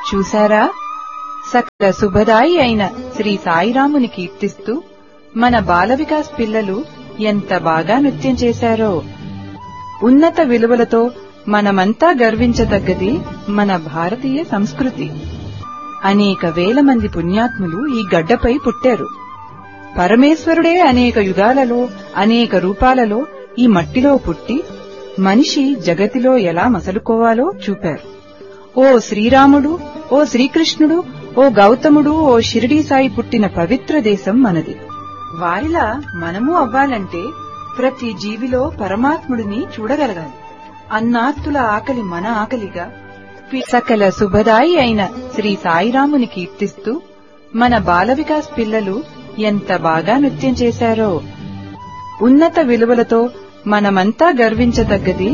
చూశారా సకల శుభదాయి అయిన శ్రీ సాయిరాముని కీర్తిస్తూ మన బాల వికాస్ పిల్లలు ఎంత బాగా నృత్యం చేశారో ఉన్నత విలువలతో మనమంతా గర్వించదగ్గది మన భారతీయ సంస్కృతి అనేక వేల మంది పుణ్యాత్ములు ఈ గడ్డపై పుట్టారు పరమేశ్వరుడే అనేక యుగాలలో అనేక రూపాలలో ఈ మట్టిలో పుట్టి మనిషి జగతిలో ఎలా మసలుకోవాలో చూపారు ఓ శ్రీరాముడు ఓ శ్రీకృష్ణుడు ఓ గౌతముడు ఓ షిరిడీ సాయి పుట్టిన పవిత్ర దేశం మనది వారిలా మనము అవ్వాలంటే ప్రతి జీవిలో పరమాత్ముడిని చూడగలగాలి అన్నార్తుల ఆకలి మన ఆకలిగా సకల శుభదాయి అయిన శ్రీ సాయిరాముని కీర్తిస్తూ మన బాల వికాస్ పిల్లలు ఎంత బాగా నృత్యం చేశారో ఉన్నత విలువలతో మనమంతా గర్వించదగ్గది